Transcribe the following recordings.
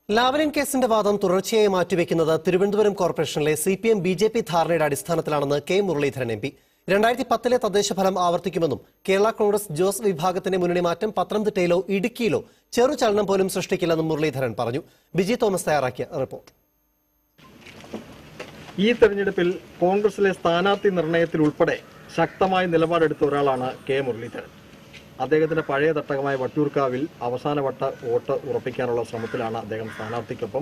Lavalin കേസിന്റെ വാദം തുടർച്ചയായി മാറ്റിവെക്കുന്നത് തിരുവനന്തപുരം കോർപ്പറേഷനിലെ C P M B J P ധാരണയുടെ അടിസ്ഥാനത്തിലാണെന്ന് കെ മുരളീധരൻ എം പി രണ്ടായിരത്തി പത്തിലെ തദ്ദേശ ഫലം ആവർത്തിക്കുമെന്നും കേരള കോൺഗ്രസ് ജോസ് വിഭാഗത്തിന്റെ മുന്നണി മാറ്റം പത്തനംതിട്ടയിലോ ഇടുക്കിയിലോ ചെറുചലനം പോലും സൃഷ്ടിക്കില്ലെന്നും മുരളീധരൻ പറഞ്ഞു ബിജി തോമസ് തയ്യാറാക്കിയ റിപ്പോർട്ട് ഈ തെരഞ്ഞെടുപ്പിൽ കോൺഗ്രസിലെ സ്ഥാനാർത്ഥി നിർണയത്തിൽ ഉൾപ്പെടെ ശക്തമായ നിലപാടെടുത്ത ഒരാളാണ് കെ മുരളീധരൻ അദ്ദേഹത്തിന്റെ പഴയ തട്ടകമായ വട്ടിയൂർക്കാവിൽ അവസാനവട്ട വോട്ട് ഉറപ്പിക്കാനുള്ള ശ്രമത്തിലാണ് അദ്ദേഹം സ്ഥാനാർത്ഥിക്കൊപ്പം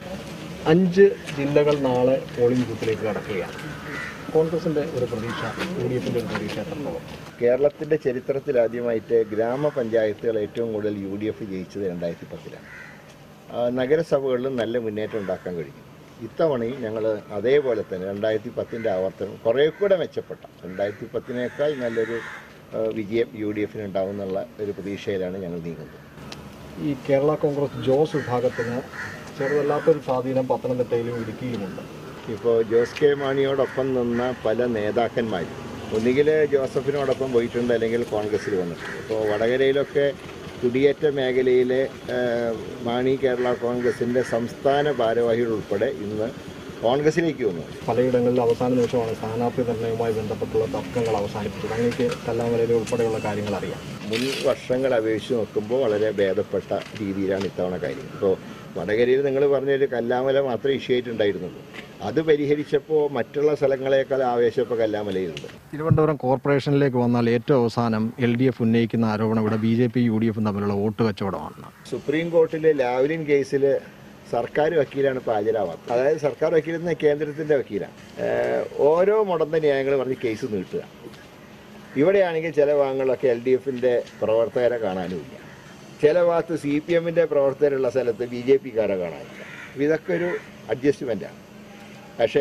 അഞ്ച് ജില്ലകൾ നാളെ പോളിംഗ് ബൂത്തിലേക്ക് കടക്കുകയാണ് കോൺഗ്രസിന്റെ ഒരു പ്രതീക്ഷ യു ഡി എഫിന്റെ ഒരു പ്രതീക്ഷ എത്രത്തോളം കേരളത്തിന്റെ ചരിത്രത്തിൽ ആദ്യമായിട്ട് ഗ്രാമപഞ്ചായത്തുകൾ ഏറ്റവും കൂടുതൽ യു ഡി എഫ് ജയിച്ചത് രണ്ടായിരത്തി പത്തിലാണ് നഗരസഭകളിലും നല്ല മുന്നേറ്റം ഉണ്ടാക്കാൻ കഴിഞ്ഞു ഇത്തവണയും ഞങ്ങൾ അതേപോലെ തന്നെ രണ്ടായിരത്തി പത്തിൻ്റെ ആവർത്തനം കുറേ കൂടെ മെച്ചപ്പെട്ട രണ്ടായിരത്തി പത്തിനേക്കാൾ നല്ലൊരു ആ, വിജയം യു ഡി എഫിന് ഉണ്ടാവുമെന്നുള്ള ഒരു പ്രതീക്ഷയിലാണ് ഞങ്ങൾ നീങ്ങുന്നത് ഈ കേരള കോൺഗ്രസ് ജോസ് വിഭാഗത്തിന് ചെറുതല്ലാത്തൊരു സ്വാധീനം പത്തനംതിട്ടയിലും ഇടുക്കിയിലുമുണ്ട് ഇപ്പോൾ ജോസ് കെ മാണിയോടൊപ്പം നിന്ന പല നേതാക്കന്മാരും ഒന്നുകിൽ ജോസഫിനോടൊപ്പം പോയിട്ടുണ്ട് അല്ലെങ്കിൽ കോൺഗ്രസ്സിൽ വന്നിട്ടുണ്ട് ഇപ്പോൾ വടകരയിലൊക്കെ കുടിയേറ്റ മേഖലയിലെ ആ, മാണി കേരള കോൺഗ്രസിൻ്റെ സംസ്ഥാന ഭാരവാഹികൾ ഉൾപ്പെടെ ഇന്ന് കോൺഗ്രസ്സിലേക്ക് വന്നു പലയിടങ്ങളിൽ അവസാന നിമിഷമാണ് സ്ഥാനാർത്ഥി നിർണയവുമായി ബന്ധപ്പെട്ടുള്ള തർക്കങ്ങൾ അവസാനിപ്പിച്ചത് അങ്ങേക്ക് കല്ലാമലയിലെ ഉൾപ്പെടെയുള്ള കാര്യങ്ങൾ അറിയാം മുൻ വർഷങ്ങൾ അപേക്ഷിച്ച് നോക്കുമ്പോൾ വളരെ ഭേദപ്പെട്ട രീതിയിലാണ് ഇത്തവണ കാര്യം ഇപ്പോൾ വടകരയിൽ നിങ്ങൾ പറഞ്ഞൊരു കല്ലാമല മാത്രമേ ഇഷ്യൂ ആയിട്ടുണ്ടായിരുന്നുള്ളൂ അത് പരിഹരിച്ചപ്പോൾ മറ്റുള്ള സ്ഥലങ്ങളെക്കാൾ ആവേശം ഇപ്പോൾ കല്ലാമലയിലുണ്ട് തിരുവനന്തപുരം കോർപ്പറേഷനിലേക്ക് വന്നാൽ ഏറ്റവും അവസാനം എൽ ഡി എഫ് ഉന്നയിക്കുന്ന ആരോപണം ഇവിടെ B J P U D എഫും തമ്മിലുള്ള വോട്ട് കച്ചവടമാണ് സുപ്രീം കോർട്ടിലെ ലാവ്ലിൻ കേസിൽ സർക്കാർ വക്കീലാണ് ഇപ്പോൾ ഹാജരാവാത്തത് അതായത് സർക്കാർ വക്കീൽ എന്ന കേന്ദ്രത്തിൻ്റെ വക്കീലാണ് ഏഹ് ഓരോ മുടന്ന ന്യായങ്ങൾ പറഞ്ഞ് കേസ് നീട്ടുക ഇവിടെയാണെങ്കിൽ ചില ഭാഗങ്ങളിലൊക്കെ എൽ ഡി എഫിൻ്റെ പ്രവർത്തകരെ കാണാനുമില്ല ചില ഭാഗത്ത് സി പി എമ്മിൻ്റെ പ്രവർത്തകരുള്ള സ്ഥലത്ത് ബി ജെ പിക്കാരെ കാണാനില്ല അപ്പോൾ ഇതൊക്കെ ഒരു അഡ്ജസ്റ്റ്മെൻറ്റാണ് പക്ഷേ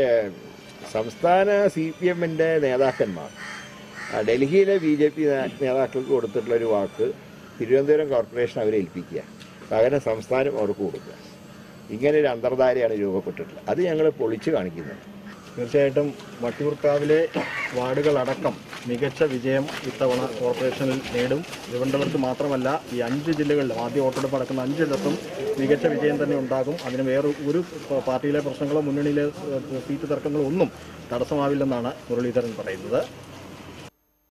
സംസ്ഥാന സി പി എമ്മിൻ്റെ നേതാക്കന്മാർ ആ, ഡൽഹിയിലെ ബി ജെ പി നേതാക്കൾക്ക് കൊടുത്തിട്ടുള്ള ഒരു വാക്ക് തിരുവനന്തപുരം കോർപ്പറേഷൻ അവരെ ഏൽപ്പിക്കുക പകരം സംസ്ഥാനം അവർക്ക് കൊടുക്കുക ഇങ്ങനെ ഒരു അന്തർധാരയാണ് രൂപപ്പെട്ടിട്ടുള്ളത് അത് ഞങ്ങൾ പൊളിച്ചു കാണിക്കുന്നത് തീർച്ചയായിട്ടും വട്ടിയൂർക്കാവിലെ വാർഡുകളടക്കം മികച്ച വിജയം ഇത്തവണ കോർപ്പറേഷനിൽ നേടും തിരുവനന്തപുരത്ത് മാത്രമല്ല ഈ അഞ്ച് ജില്ലകളിലും ആദ്യ വോട്ടെടുപ്പ് നടക്കുന്ന അഞ്ചിടത്തും മികച്ച വിജയം തന്നെ ഉണ്ടാകും അതിന് വേറെ ഒരു പാർട്ടിയിലെ പ്രശ്നങ്ങളോ മുന്നണിയിലെ ഏഹ്, സീറ്റ് തർക്കങ്ങളോ ഒന്നും തടസ്സമാവില്ലെന്നാണ് മുരളീധരൻ പറയുന്നത്